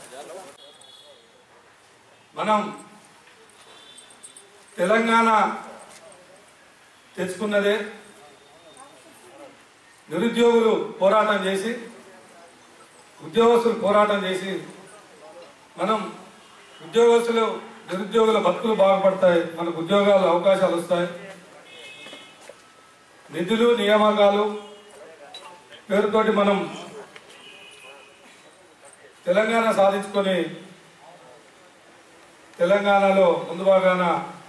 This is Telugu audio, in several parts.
మనం తెలంగాణ తెచ్చుకున్నదే నిరుద్యోగులు పోరాటం చేసి ఉద్యోగస్తులు పోరాటం చేసి మనం ఉద్యోగస్తులు నిరుద్యోగుల బతుకులు బాగుపడతాయి మనకు ఉద్యోగాలు అవకాశాలు వస్తాయి నిధులు నియామకాలు పేరుతోటి మనం తెలంగాణ సాధించుకొని తెలంగాణలో ముందు భాగాన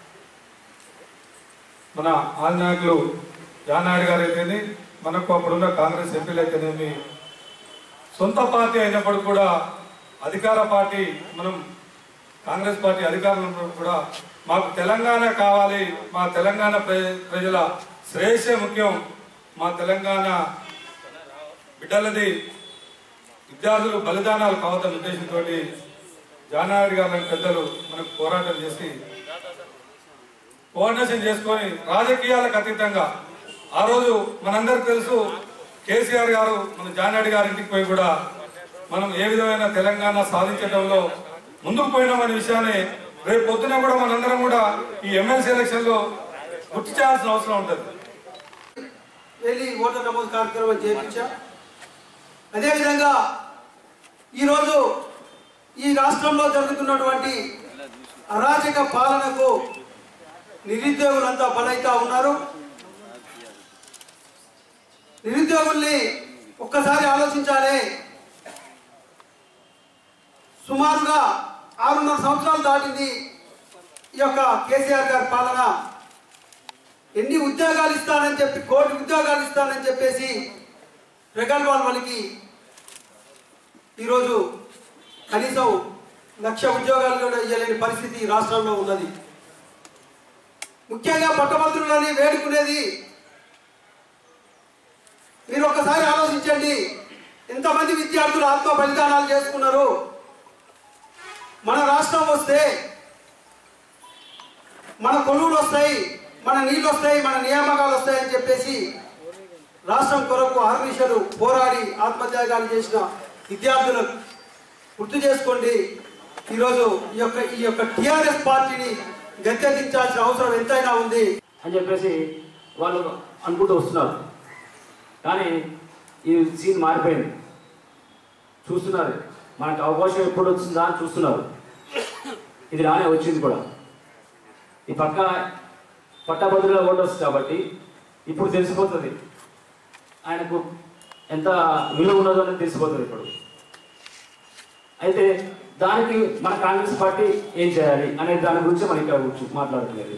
మన ఆల్ నాయకులు జానాయుడు గారు అయితేనే మనకు అప్పుడున్న కాంగ్రెస్ ఎంపీలు అయితేనేమి సొంత పార్టీ అయినప్పుడు కూడా అధికార పార్టీ మనం కాంగ్రెస్ పార్టీ అధికారంలో ఉన్నప్పుడు కూడా మాకు తెలంగాణ కావాలి మా తెలంగాణ ప్ర- ప్రజల శ్రేయస్సే ముఖ్యం మా తెలంగాణ బిడ్డలది విద్యార్థులు బలిదానాలు కావద్దన్న ఉద్దేశంతో జానారెడ్డి గారు లాంటి పెద్దలు మనకు పోరాటం చేసి కోఆర్డినేషన్ చేసుకొని రాజకీయాలకు అతీతంగా ఆ రోజు మనందరికి తెలుసు కేసీఆర్ గారు మన జానారెడ్డి గారి ఇంటికి పోయి కూడా మనం ఏ విధమైన తెలంగాణ సాధించడంలో ముందుకు పోయినామనే విషయాన్ని రేపు పొద్దున కూడా మనందరం కూడా ఈ ఎమ్మెల్సీ ఎలక్షన్ లో గుర్తు చేయాల్సిన అవసరం ఉంటుంది వెళ్ళి ఓటర్ నమోదు కార్యక్రమం చేయించాం అదేవిధంగా ఈరోజు ఈ రాష్ట్రంలో జరుగుతున్నటువంటి అరాచక పాలనకు నిరుద్యోగులంతా బలైతా ఉన్నారు నిరుద్యోగుల్ని ఒక్కసారి ఆలోచించాలి సుమారుగా ఆరున్నర సంవత్సరాలు దాటింది ఈ యొక్క కేసీఆర్ గారి పాలన ఎన్ని ఉద్యోగాలు ఇస్తానని చెప్పి కోటి ఉద్యోగాలు ఇస్తానని చెప్పేసి ప్రగల్భాల వాళ్ళకి ఈరోజు కనీసం లక్ష ఉద్యోగాలు కూడా ఇవ్వలేని పరిస్థితి ఈ రాష్ట్రంలో ఉన్నది ముఖ్యంగా పట్టభద్రులని వేడుకునేది మీరు ఒక్కసారి ఆలోచించండి ఎంతమంది విద్యార్థులు ఆత్మ బలిదానాలు చేసుకున్నారు మన రాష్ట్రం వస్తే మన కొలువులు వస్తాయి మన నీళ్ళు వస్తాయి మన నియామకాలు వస్తాయని చెప్పేసి రాష్ట్రం కొరకు ఆర్మిషలు పోరాడి ఆత్మత్యాగాలు చేసిన విద్యార్థులు గుర్తు చేసుకోండి ఈరోజు ఈ యొక్క ఈ యొక్క టిఆర్ఎస్ పార్టీని గద్దెదించాల్సిన అవసరం ఎంతైనా ఉంది అని చెప్పేసి వాళ్ళు అనుకుంటూ వస్తున్నారు కానీ ఈ సీన్ మారిపోయింది చూస్తున్నారు మనకు అవకాశం ఎప్పుడు వచ్చిందా అని చూస్తున్నారు ఇది రానే వచ్చింది కూడా ఈ పక్క పట్టభద్రుల ఓటు వస్తుంది కాబట్టి ఇప్పుడు తెలిసిపోతుంది ఆయనకు ఎంత విలువ ఉన్నదో అనేది తెలిసిపోతుంది ఇప్పుడు అయితే దానికి మన కాంగ్రెస్ పార్టీ ఏం చేయాలి అనే దాని గురించి మనం ఇక్కడ కూర్చో మాట్లాడుతున్నది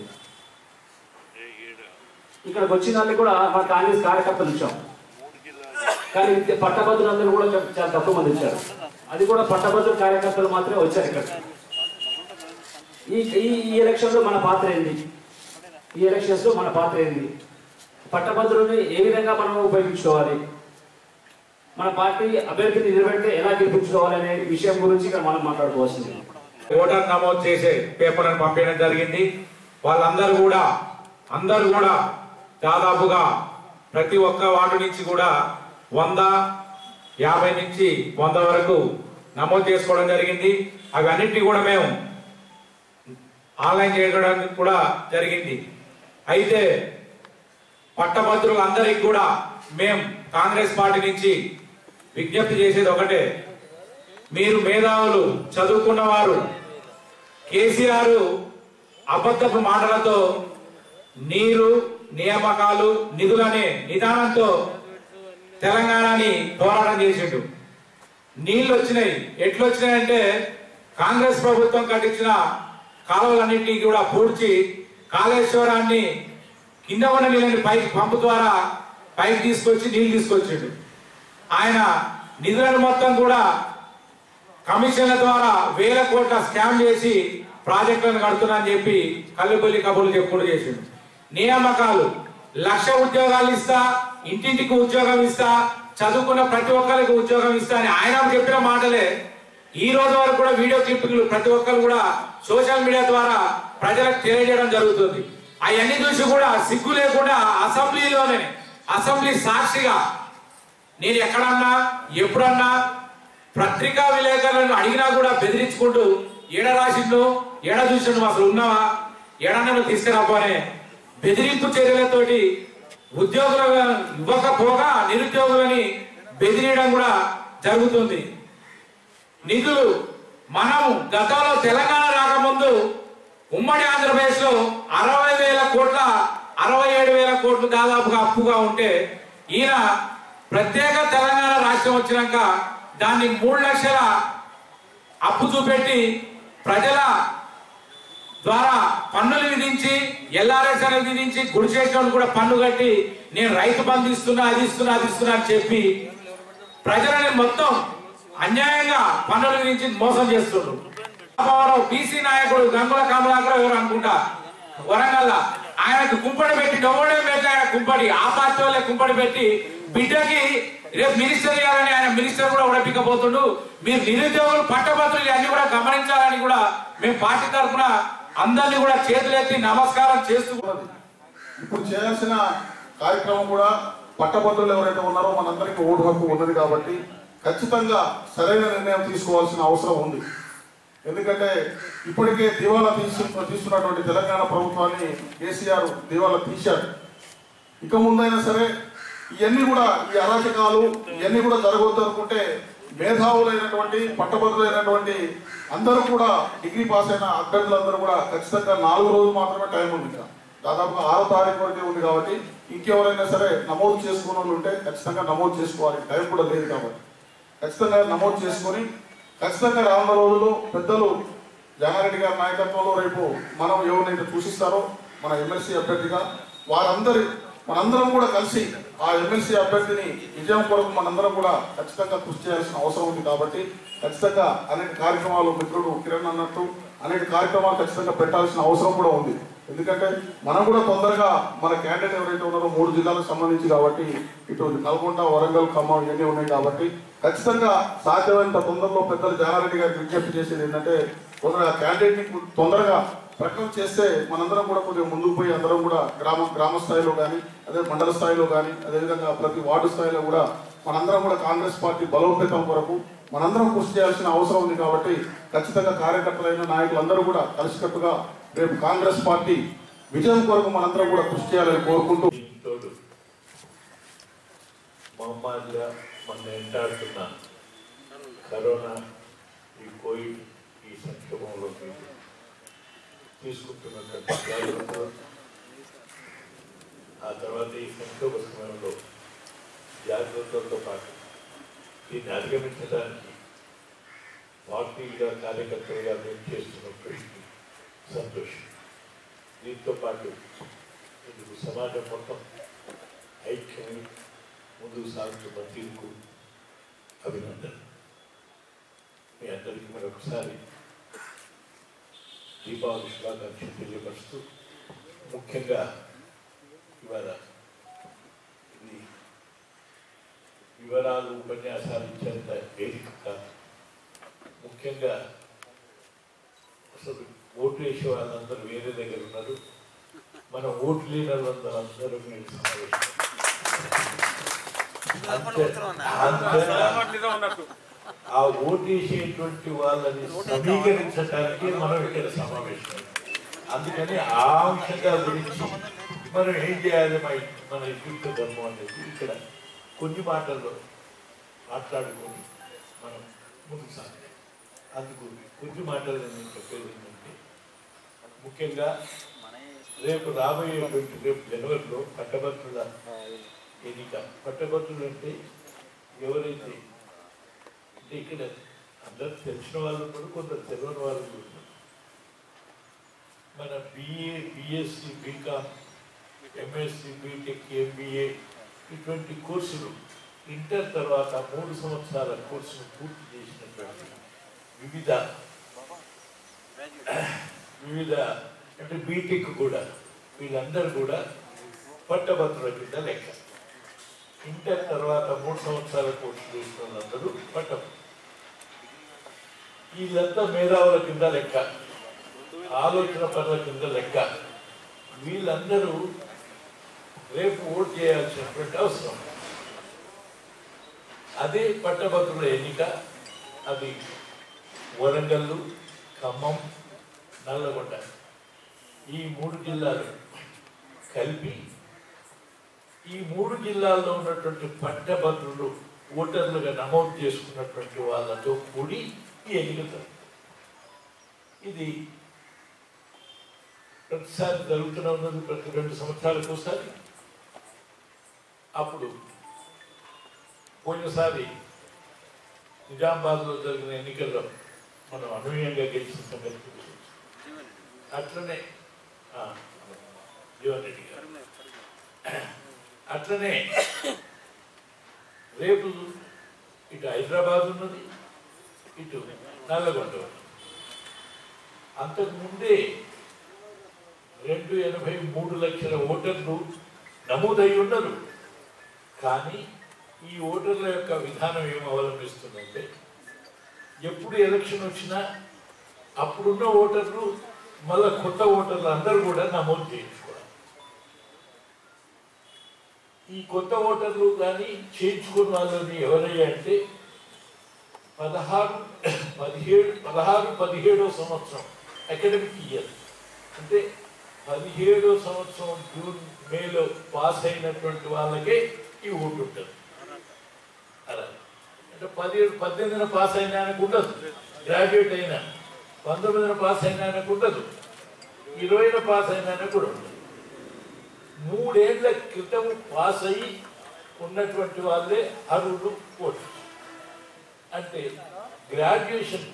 ఇక్కడికి వచ్చిన వాళ్ళు కూడా మన కాంగ్రెస్ కార్యకర్తలు ఇచ్చాం కానీ విద్య- పట్టభద్రులందరూ కూడా చా- చాలా తక్కువ మంది వచ్చారు అది కూడా పట్టభద్రుల కార్యకర్తలు మాత్రమే వచ్చారు ఇక్కడ ఈ ఈ ఈ ఎలక్షన్ లో మన పాత్ర ఏంది ఈ ఎలక్షన్స్ లో మన పాత్ర ఏంది పట్టభద్రుల్ని ఏ విధంగా మనం ఉపయోగించుకోవాలి మన పార్టీ అభ్యర్థిని నిలబెడితే ఎలా గెలిపించుకోవాలి అనే విషయం గురించి ఇక్కడ మనం మాట్లాడుకోవాల్సింది ఓటర్ నమోదు చేసే పేపర్లను పంపించడం జరిగింది వాళ్ళందరూ కూడా అందరూ కూడా దాదాపుగా ప్రతి ఒక్క వార్డు నుంచి కూడా వంద యాభై నుంచి వంద వరకు నమోదు చేసుకోవడం జరిగింది అవి అన్నింటినీ కూడా మేము ఆన్లైన్ చేయడానికి కూడా జరిగింది అయితే పట్టభద్రులందరికీ కూడా మేము కాంగ్రెస్ పార్టీ నుంచి విజ్ఞప్తి చేసేది ఒకటే మీరు మేధావులు చదువుకున్న వారు కేసీఆర్ అబద్ధపు మాటలతో నీరు నియామకాలు నిధులనే నిదానంతో తెలంగాణని పోరాటం చేసిండు నీళ్లు వచ్చినాయి ఎట్లు వచ్చినాయంటే కాంగ్రెస్ ప్రభుత్వం కట్టించిన కాలువలన్నింటినీ కూడా పూడ్చి కాళేశ్వరాన్ని కింద ఉన్న నీళ్ళని పైకి పంపు ద్వారా పైకి తీసుకొచ్చి నీళ్లు తీసుకొచ్చిండు ఆయన నిధులను మొత్తం కూడా కమిషన్ల ద్వారా వేల కోట్ల స్కామ్ చేసి ప్రాజెక్టులను కడుతున్నా అని చెప్పి కల్లుబల్లి కబుర్లు చెప్పుడు చేసిండు నియామకాలు లక్ష ఉద్యోగాలు ఇస్తా ఇంటింటికి ఉద్యోగం ఇస్తా చదువుకున్న ప్రతి ఒక్కరికి ఉద్యోగం ఇస్తా అని ఆయన చెప్పిన మాటలే ఈ రోజు వరకు కూడా వీడియో క్లిప్పింగ్లు ప్రతి ఒక్కరు కూడా సోషల్ మీడియా ద్వారా ప్రజలకు తెలియజేయడం జరుగుతుంది అవన్నీ చూసి కూడా సిగ్గు లేకుండా అసెంబ్లీలోనే అసెంబ్లీ సాక్షిగా నేను ఎక్కడన్నా ఎప్పుడన్నా పత్రికా విలేకరులను అడిగినా కూడా బెదిరించుకుంటూ ఏడ రాసిండు ఏడ చూసిండు అసలు ఉన్నావా ఏడన్నా తీసుకురాపోనే బెదిరింపు చర్యలతోటి ఉద్యోగుల ఇవ్వకపోగా నిరుద్యోగులని బెదిరియడం కూడా జరుగుతుంది నిధులు మనం గతంలో తెలంగాణ రాకముందు ఉమ్మడి ఆంధ్రప్రదేశ్ లో అరవై వేల కోట్ల అరవై ఏడు వేల కోట్లు దాదాపుగా అప్పుగా ఉంటే ఈయన ప్రత్యేక తెలంగాణ రాష్ట్రం వచ్చినాక దాన్ని మూడు లక్షల అప్పు చూపెట్టి ప్రజల ద్వారా పన్నులు విధించి ఎల్ఆర్ఎస్ అనేది విధించి గుడి చేసిన కూడా పన్ను కట్టి నేను రైతు బంధు ఇస్తున్నా అది ఇస్తున్నా అది ఇస్తున్నా అని చెప్పి ప్రజలని మొత్తం అన్యాయంగా పన్నుల గురించి మోసం చేస్తుండ్రు పాపవరం బీసీ నాయకుడు గంగుల కమలాకర్ ఎవరు అనుకుంటా వరంగల్ ఆయనకు కుంపడి పెట్టి డొవ్వడే పెట్టి ఆయన కుంపడి ఆ పార్టీ వాళ్ళే కుంపడి పెట్టి బిడ్డకి రేపు మినిస్టర్ చేయాలని ఆయన మినిస్టర్ కూడా ఉడపికపోతుండు మీరు నిరుద్యోగులు పట్టభద్రులు అన్ని కూడా గమనించాలని కూడా మేము పార్టీ తరఫున అందరినీ కూడా చేతులెత్తి నమస్కారం చేస్తూ ఉన్నది. ఇప్పుడు చేయాల్సిన కార్యక్రమం కూడా పట్టభద్రులు ఎవరైతే ఉన్నారో మనందరికీ ఓటు హక్కు ఉన్నది కాబట్టి ఖచ్చితంగా సరైన నిర్ణయం తీసుకోవాల్సిన అవసరం ఉంది ఎందుకంటే ఇప్పటికే దివాలా తీసు తీసుకున్నటువంటి తెలంగాణ ప్రభుత్వాన్ని కేసీఆర్ దివాలా తీశారు ఇక ముందైనా సరే ఇవన్నీ కూడా ఈ అరాచకాలు ఇవన్నీ కూడా జరగవద్దు అనుకుంటే మేధావులైనటువంటి పట్టభద్రులైనటువంటి అందరూ కూడా డిగ్రీ పాస్ అయిన అభ్యర్థులందరూ కూడా ఖచ్చితంగా నాలుగు రోజులు మాత్రమే టైం ఉంది ఇంకా దాదాపుగా ఆరో తారీఖు వరకే ఉంది కాబట్టి ఇంకెవరైనా సరే నమోదు చేసుకున్న వాళ్ళు ఉంటే ఖచ్చితంగా నమోదు చేసుకోవాలి టైం కూడా లేదు కాబట్టి ఖచ్చితంగా నమోదు చేసుకొని ఖచ్చితంగా రానున్న రోజుల్లో పెద్దలు జగారెడ్డి గారి నాయకత్వంలో రేపు మనం ఎవరినైతే సూచిస్తారో మన ఎమ్మెల్సీ అభ్యర్థిగా వారందరి మనందరం కూడా కలిసి ఆ ఎమ్మెల్సీ అభ్యర్థిని విజయం కొరకు మనందరం కూడా ఖచ్చితంగా కృషి చేయాల్సిన అవసరం ఉంది కాబట్టి ఖచ్చితంగా అనేక కార్యక్రమాలు మిత్రుడు కిరణ్ అన్నట్టు అనేక కార్యక్రమాలు ఖచ్చితంగా పెట్టాల్సిన అవసరం కూడా ఉంది ఎందుకంటే మనం కూడా తొందరగా మన క్యాండిడేట్ ఎవరైతే ఉన్నారో మూడు జిల్లాలకు సంబంధించి కాబట్టి ఇటు నల్గొండ వరంగల్ ఖమ్మం ఇవన్నీ ఉన్నాయి కాబట్టి ఖచ్చితంగా సాధ్యమైనంత తొందరలో పెద్దలు జానారెడ్డి గారికి విజ్ఞప్తి చేసేది ఏంటంటే తొందరగా క్యాండిడేట్ ని తొందరగా ప్రకటన చేస్తే మనందరం కూడా కొద్దిగా ముందుకు పోయి అందరం కూడా గ్రామ గ్రామ స్థాయిలో కానీ అదే మండల స్థాయిలో కానీ అదేవిధంగా ప్రతి వార్డు స్థాయిలో కూడా మనందరం కూడా కాంగ్రెస్ పార్టీ బలోపేతం కొరకు మనందరం కృషి చేయాల్సిన అవసరం ఉంది కాబట్టి ఖచ్చితంగా కార్యకర్తలైన నాయకులందరూ కూడా కలిసికట్టుగా రేపు కాంగ్రెస్ పార్టీ విజయం కొరకు మనందరం కూడా కృషి చేయాలని కోరుకుంటూ తోడు మహమ్మారిగా మన వెంటాడుతున్న కరోనా ఈ కోవిడ్ ఈ సంక్షోభంలో మీరు తీసుకుంటున్నటువంటి జాగ్రత్తలు ఆ తర్వాత ఈ సంక్షోభ సమయంలో జాగ్రత్తలతో పాటు దీన్ని అధిగమించడానికి పార్టీగా కార్యకర్తలుగా మేము చేస్తున్న కృషికి సంతోషం దీంతో పాటు ఇందుకు సమాజం మొత్తం ఐక్యమై ముందుకు సాగుతున్న తీరుకు అభినందన మీ అందరికీ మరొకసారి దీపావళి శుభాకాంక్షలు తెలియపరుస్తూ ముఖ్యంగా ఇవాళ ఇది వివరాలు ఉపన్యాసాలు ఇచ్చేంత వేదిక కాదు ముఖ్యంగా అసలు ఓటు వేసే వాళ్ళందరూ వేరే దగ్గర ఉన్నారు మన ఓటు లేని వాళ్ళందరూ అందరూ మీరు సమావేశం ఆ ఓటు వేసేటువంటి వాళ్ళని సమీకరించడానికి మనం ఇక్కడ సమావేశం అందుకని ఆ అంశంగా గురించి మనం ఏం చేయాలి మన మన యుక్త ధర్మం అనేది ఇక్కడ కొన్ని మాటల్లో మాట్లాడుకొని మనం ముందుకు సాగాలి అందుకు కొద్ది మాటలు నేను చెప్పేది ఏంటంటే ముఖ్యంగా రేపు రాబోయేటువంటి రేపు జనవరిలో పట్టభద్రుల ఎన్నిక పట్టభద్రులు అంటే ఎవరైతే అంటే ఇక్కడ అందరు తెలిసిన వాళ్ళు ఉన్నారు కొందరు తెలియని వాళ్ళు కూడా ఉన్నారు మన BA BSc BCom MSc BTech MBA ఇటువంటి కోర్సులు ఇంటర్ తర్వాత మూడు సంవత్సరాల కోర్సును పూర్తి చేసినటువంటి వివిధ వివిధ అంటే బీటెక్ కూడా వీళ్ళందరూ కూడా పట్టభద్రుల కింద లెక్క ఇంటర్ తర్వాత మూడు సంవత్సరాల కోర్సు చేసిన వాళ్ళందరూ పట్టం వీళ్ళంతా మేధావుల కింద లెక్క ఆలోచన పనుల కింద లెక్క వీళ్ళందరూ రేపు ఓటు చేయాల్సినటువంటి అవసరం అదే పట్టభద్రుల ఎన్నిక అది వరంగల్లు ఖమ్మం నల్లగొండ ఈ మూడు జిల్లాలు కలిపి ఈ మూడు జిల్లాల్లో ఉన్నటువంటి పట్టభద్రులు ఓటర్లుగా నమోదు చేసుకున్నటువంటి వాళ్ళతో కూడి ఈ ఎన్నిక జరుగుతుంది. ఇది ప్రతిసారి జరుగుతూనే ఉన్నది ప్రతి రెండు సంవత్సరాలకు ఒకసారి అప్పుడు పోయినసారి నిజామాబాద్లో జరిగిన ఎన్నికల్లో మనం అనూహ్యంగా గెలిచిన సంగతి తెలుసు. అట్లనే ఆ, జీవన్ రెడ్డి గారు అట్లనే రేపు ఇటు హైదరాబాద్ ఉన్నది ఇటు నల్లగొండ ఉన్నది. అంతకు ముందే రెండు ఎనభై మూడు లక్షల ఓటర్లు నమోదై ఉన్నారు కానీ ఈ ఓటర్ల యొక్క విధానం ఏం అవలంబిస్తుందంటే ఎప్పుడు ఎలక్షన్ వచ్చినా అప్పుడున్న ఓటర్లు మళ్ళా కొత్త ఓటర్లు అందరూ కూడా నమోదు చేయించుకోవాలి ఈ కొత్త ఓటర్లు కానీ చేయించుకున్న వాళ్ళని ఎవరయ్యా అంటే పదహారు పదిహేడు పదహారు పదిహేడో సంవత్సరం అకాడమిక్ ఇయర్ అంటే పదిహేడో సంవత్సరం జూన్ మేలో పాస్ అయినటువంటి వాళ్ళకే ఈ ఓటు ఉంటుంది అలా అంటే పదిహేడు పద్దెనిమిదిన పాస్ అయిన ఆయనకు ఉండదు గ్రాడ్యుయేట్ అయినా పంతొమ్మిదిన పాస్ అయిన ఆయనకు ఉండదు ఇరవైన పాస్ అయిన ఆయనకు కూడా ఉండదు మూడేళ్ల క్రితం పాస్ అయ్యి ఉన్నటువంటి వాళ్ళే అర్హులు ఓటు అంటే గ్రాడ్యుయేషన్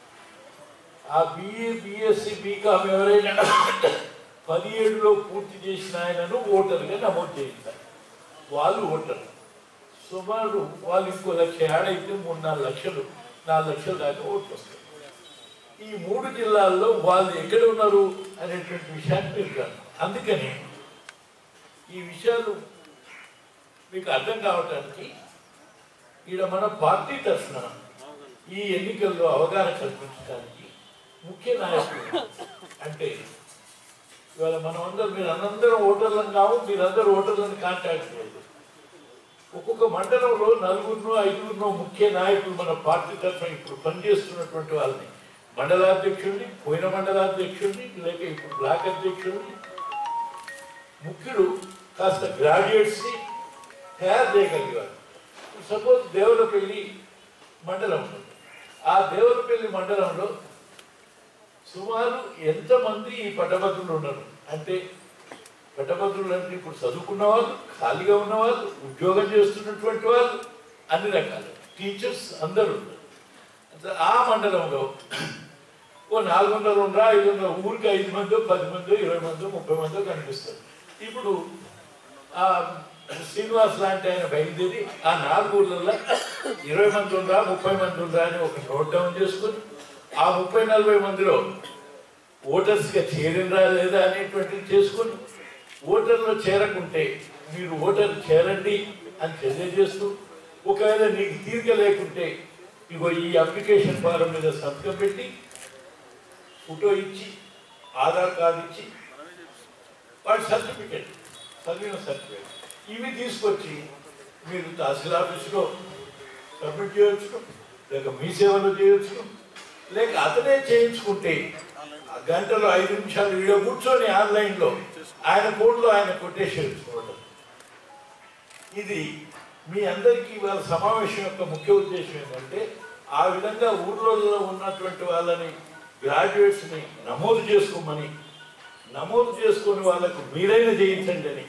ఆ బిఏ బిఎస్సి బీకామ్ ఎవరైనా పదిహేడులో పూర్తి చేసిన ఆయనను ఓటర్గా నమోదు చేయించాలి వాళ్ళు ఓటర్ సుమారు వాళ్ళు ఇంకో లక్ష యాడ్ అయితే మూడు నాలుగు లక్షలు నాలుగు లక్షల దాకా ఓట్లు వస్తాయి ఈ మూడు జిల్లాల్లో వాళ్ళు ఎక్కడ ఉన్నారు అనేటువంటి విషయాన్ని మీరు కాదు అందుకని ఈ విషయాలు మీకు అర్థం కావటానికి ఈడ మన పార్టీ తరఫున ఈ ఎన్నికల్లో అవగాహన కల్పించడానికి ముఖ్య నాయకులు అంటే ఇవాళ మనం అందరం మీరు అందరం ఓటర్లను కావు మీరందరూ ఓటర్లను కాంటాక్ట్ చేయదు ఒక్కొక్క మండలంలో నలుగురినో ఐదుగురినో ముఖ్య నాయకులు మన పార్టీ తరఫున ఇప్పుడు పనిచేస్తున్నటువంటి వాళ్ళని మండలాధ్యక్షుడిని పోయిన మండలాధ్యక్షుడిని లేక ఇప్పుడు బ్లాక్ అధ్యక్షుడిని ముఖ్యుడు కాస్త గ్రాడ్యుయేట్స్ని తయారు చేయగలిగారు సపోజ్ దేవులపల్లి మండలం ఉంది ఆ దేవులపల్లి మండలంలో సుమారు ఎంతమంది ఈ పట్టభద్రులు ఉన్నారు అంటే పట్టభద్రులు అంటే ఇప్పుడు చదువుకున్న వాళ్ళు ఖాళీగా ఉన్న వాళ్ళు ఉద్యోగం చేస్తున్నటువంటి వాళ్ళు అన్ని రకాలు టీచర్స్ అందరూ ఉన్నారు అంటే ఆ మండలంలో ఓ నాలుగు వందలు ఉండరా ఐదు వందల ఊరికి ఐదు మందో పది మందో ఇరవై మందో ముప్పై మందో కనిపిస్తారు ఇప్పుడు ఆ శ్రీనివాస్ లాంటి ఆయన బయలుదేరి ఆ నాలుగు ఊర్లలో ఇరవై మంది ఉండరా ముప్పై మంది ఉండరా అని ఒక నోట్ డౌన్ చేసుకుని ఆ ముప్పై నలభై మందిలో ఓటర్స్గా చేరినరా లేదా అనేటువంటిది చేసుకొని ఓటర్లో చేరకుంటే మీరు ఓటర్ చేరండి అని తెలియజేస్తూ ఒకవేళ నీకు తీరిక లేకుంటే ఇగో ఈ అప్లికేషన్ ఫారం మీద సంతకం పెట్టి ఫోటో ఇచ్చి ఆధార్ కార్డు ఇచ్చి వాడి సర్టిఫికెట్ చదివిన సర్టిఫికెట్ ఇవి తీసుకొచ్చి మీరు తహసీల్ ఆఫీసులో సబ్మిట్ చేయొచ్చు లేక మీ సేవలో చేయొచ్చు లేక అతనే చేయించుకుంటే ఆ గంటలో ఐదు నిమిషాలు వీడియో కూర్చొని ఆన్లైన్లో ఆయన ఫోన్లో ఆయన కొట్టేసేసుకోవడం ఇది మీ అందరికీ వాళ్ళ సమావేశం యొక్క ముఖ్య ఉద్దేశం ఏంటంటే ఆ విధంగా ఊర్లలో ఉన్నటువంటి వాళ్ళని గ్రాడ్యుయేట్స్ని నమోదు చేసుకోమని నమోదు చేసుకుని వాళ్ళకు మీరైనా చేయించండి అని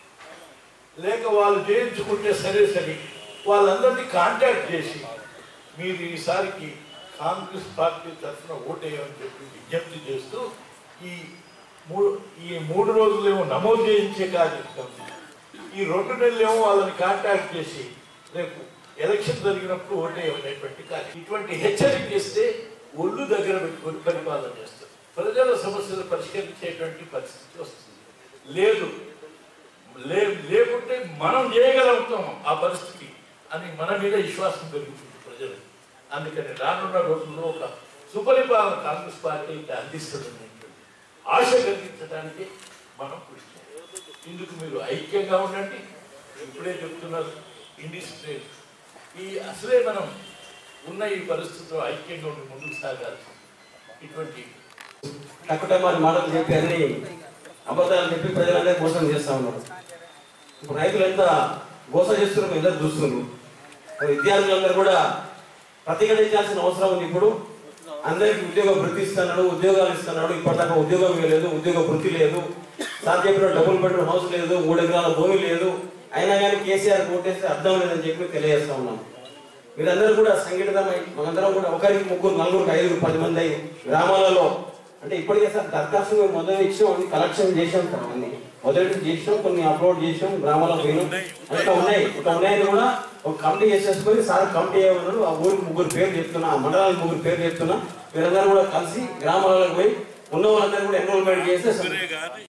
లేక వాళ్ళు చేయించుకుంటే సరే సరే వాళ్ళందరినీ కాంటాక్ట్ చేసి మీరు ఈసారికి కాంగ్రెస్ పార్టీ తరఫున ఓటేయమని చెప్పి విజ్ఞప్తి చేస్తూ ఈ మూడు ఈ మూడు రోజులేమో నమోదు చేయించే కార్యక్రమం ఈ రెండు నెలలేమో వాళ్ళని కాంటాక్ట్ చేసి రేపు ఎలక్షన్ జరిగినప్పుడు ఓటేయమనేటువంటి కార్యం ఇటువంటి హెచ్చరిక ఇస్తే ఒళ్ళు దగ్గర పెట్టుకొని పరిపాలన చేస్తారు ప్రజల సమస్యలు పరిష్కరించేటువంటి పరిస్థితి వస్తుంది లేదు లే లేకుంటే మనం చేయగలుగుతాం ఆ పరిస్థితి అని మన మీద విశ్వాసం పెరుగుతుంది ప్రజలు అందుకని రానున్న రోజుల్లో ఒక సుపరిపాలన కాంగ్రెస్ పార్టీ అయితే అందిస్తుందని ఆశ కలిగించడానికి మనం కృషి చేయాలి ఇందుకు మీరు ఐక్యంగా ఉండండి ఇప్పుడే చెప్తున్నారు ఇండిస్ట్రీ ఈ అసలే మనం ఉన్న ఈ పరిస్థితుల్లో ఐక్యంగా ఉండి ముందుకు సాగాలి ఇటువంటి తక్కువ మరి మాటలు చెప్పి అన్ని అబద్ధాలు చెప్పి ప్రజలందరినీ మోసం చేస్తా ఉన్నారు ఇప్పుడు రైతులు ఎంత మోసం చేస్తున్నారు మీరు అందరూ చూస్తున్నారు మరి విద్యార్థులందరూ కూడా ప్రతిఘటించాల్సిన అవసరం ఉంది ఇప్పుడు అందరికి ఉద్యోగ వృత్తి ఇస్తున్నాడు ఉద్యోగాలు ఇస్తున్నాడు ఇప్పటిదాకా ఉద్యోగం లేదు ఉద్యోగ వృత్తి లేదు సార్ చెప్పిన డబుల్ బెడ్రూమ్ హౌస్ లేదు మూడు ఎకరాల భూమి లేదు అయినా కానీ కేసీఆర్ కోటేస్తే అర్థం లేదని చెప్పి తెలియజేస్తా ఉన్నాం మీరందరూ కూడా సంఘటితమై మనందరం కూడా ఒకరికి ముగ్గురు నలుగురు ఐదుగురు పది మంది అయి గ్రామాలలో అంటే ఇప్పటికే సార్ దరఖాస్తు మేము మొదలు ఇచ్చాం అన్ని కలెక్షన్ చేసాం సార్ అన్ని మొదటి చేసాం కొన్ని అప్లోడ్ చేసాం గ్రామాలకు పోయినాం ఇంకా ఉన్నాయి ఇంకా ఉన్నాయని కూడా ఒక కమిటీ చేసేసుకొని సార్ కమిటీ ఏమన్నాడు ఆ ఊరికి ముగ్గురు పేరు చెప్తున్నా ఆ మండలానికి ముగ్గురు పేరు చెప్తున్నా మీరందరూ కూడా కలిసి గ్రామాలకు పోయి ఉన్న వాళ్ళందరూ కూడా ఎన్రోల్మెంట్ చేస్తే